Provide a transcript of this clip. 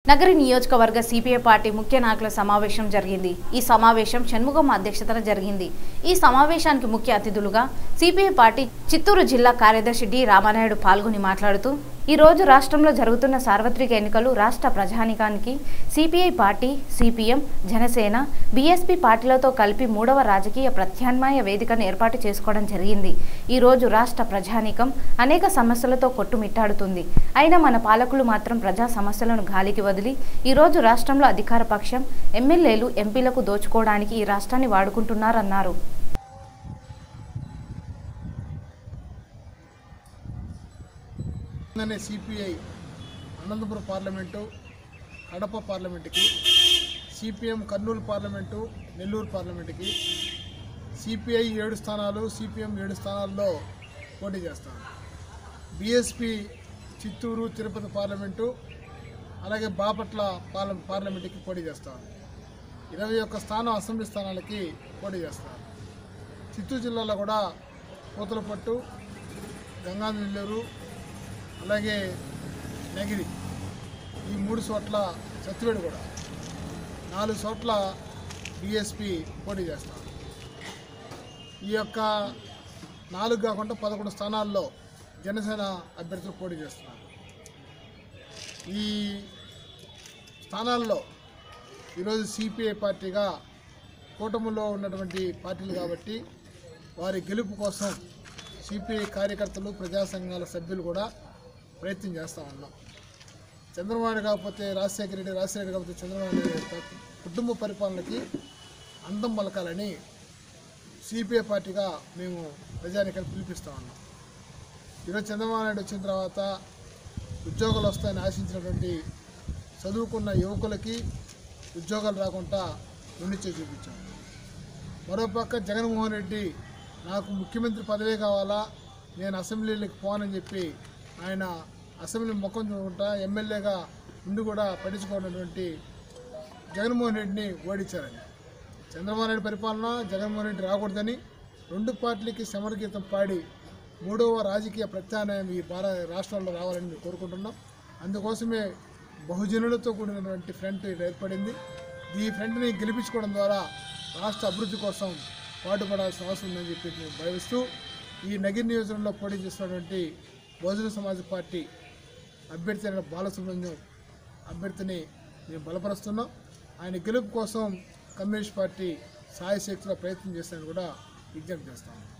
నగరి నియోజకవర్గ CPI party ముఖ్య నాయకుల సమావేశం జరిగింది ఈ సమావేశం షణ్ముగం అధ్యక్షతన జరిగింది ఈ సమావేశానికి ముఖ్య అతిథులుగా సిపిఐ పార్టీ చిత్తూరు జిల్లా కార్యదర్శి డి రామానాయుడు పాల్గొని మాట్లాడుతూ ఈ రోజు రాష్ట్రంలో జరుగుతున్న సార్వత్రిక ఎన్నికలు రాష్ట్ర ప్రజానికానికి CPI party CPM Janasena BSP పార్టీలతో కలిపి మూడవ రాజకీయ ప్రత్యామ్నాయ వేదికను ఏర్పాటు చేసుకోవడం జరిగింది ఈ రోజు రాష్ట్ర ప్రజానికం అనేక సమస్యలతో కొట్టుమిట్టాడుతుంది అయినా మన పాలకులు మాత్రం ప్రజా సమస్యలను గాలికి వదిలి ఈ రోజు రాష్ట్రంలో అధికార పక్షం ఎమ్మెల్యేలు ఎంపీలకు దోచుకోవడానికి ఈ రాష్ట్రాన్ని వాడుకుంటున్నారన్నారు అనే సిపిఐ అనంతపురం పార్లమెంటు కడప పార్లమెంటుకి సిపిఎం కర్నూలు పార్లమెంటు నెల్లూరు పార్లమెంటుకి సిపిఐ ఏడు స్థానాలు సిపిఎం ఏడు స్థానాల్లో పోటీ చేస్తాను బీఎస్పీ చిత్తూరు తిరుపతి పార్లమెంటు అలాగే బాపట్ల పార్ల పార్లమెంటుకి పోటీ చేస్తాను ఇరవై ఒక్క స్థానం అసెంబ్లీ స్థానాలకి పోటీ చేస్తాను చిత్తూరు జిల్లాలో కూడా పూతలపట్టు గంగా నెల్లూరు అలాగే నగిరి ఈ మూడు చోట్ల సత్యవేడు కూడా నాలుగు చోట్ల డిఎస్పి పోటీ చేస్తాం ఈ యొక్క నాలుగు కాకుండా పదకొండు స్థానాల్లో జనసేన అభ్యర్థులు పోటీ చేస్తున్నారు ఈ స్థానాల్లో ఈరోజు సిపిఐ పార్టీగా కూటమిలో ఉన్నటువంటి పార్టీలు కాబట్టి వారి గెలుపు కోసం సిపిఐ కార్యకర్తలు ప్రజా సంఘాల సభ్యులు కూడా ప్రయత్నం చేస్తూ ఉన్నాం చంద్రబాబు నాయుడు కాకపోతే రాజశేఖర రెడ్డి రాజశేఖర రెడ్డి కాకపోతే చంద్రబాబు నాయుడు యొక్క కుటుంబ పరిపాలనకి అందం పలకాలని సిపిఐ పార్టీగా మేము ప్రజానికని పిలిపిస్తూ ఉన్నాం ఈరోజు చంద్రబాబు నాయుడు వచ్చిన తర్వాత ఉద్యోగాలు వస్తాయని ఆశించినటువంటి చదువుకున్న యువకులకి ఉద్యోగాలు రాకుండా నుండిచే చూపించాం మరోపక్క జగన్మోహన్ రెడ్డి నాకు ముఖ్యమంత్రి పదవే కావాలా నేను అసెంబ్లీలకు పోనని చెప్పి ఆయన అసెంబ్లీ ముఖం చూడకుండా ఎమ్మెల్యేగా ఉండి కూడా పట్టించుకున్నటువంటి జగన్మోహన్ రెడ్డిని ఓడించారని చంద్రబాబు నాయుడు పరిపాలన జగన్మోహన్ రెడ్డి రాకూడదని రెండు పార్టీలకి సమరగీతం పాడి మూడవ రాజకీయ ప్రత్యామ్నాయం ఈ భారత రాష్ట్రంలో రావాలని మేము కోరుకుంటున్నాం అందుకోసమే బహుజనులతో కూడినటువంటి ఫ్రంట్ ఏర్పడింది ఈ ఫ్రంట్ని గెలిపించుకోవడం ద్వారా రాష్ట్ర అభివృద్ధి కోసం పాటుపడాల్సిన అవసరం ఉందని చెప్పి మేము భావిస్తూ ఈ నగిరి నియోజకవర్గంలో పోటీ చేస్తున్నటువంటి బహుజన సమాజ్ పార్టీ అభ్యర్థి అయిన బాలసుబ్రహ్మణ్యం అభ్యర్థిని మేము బలపరుస్తున్నాం ఆయన గెలుపు కోసం కమ్యూనిస్ట్ పార్టీ సాయశక్తిలో ప్రయత్నం చేస్తానని కూడా విజ్ఞప్తి చేస్తాము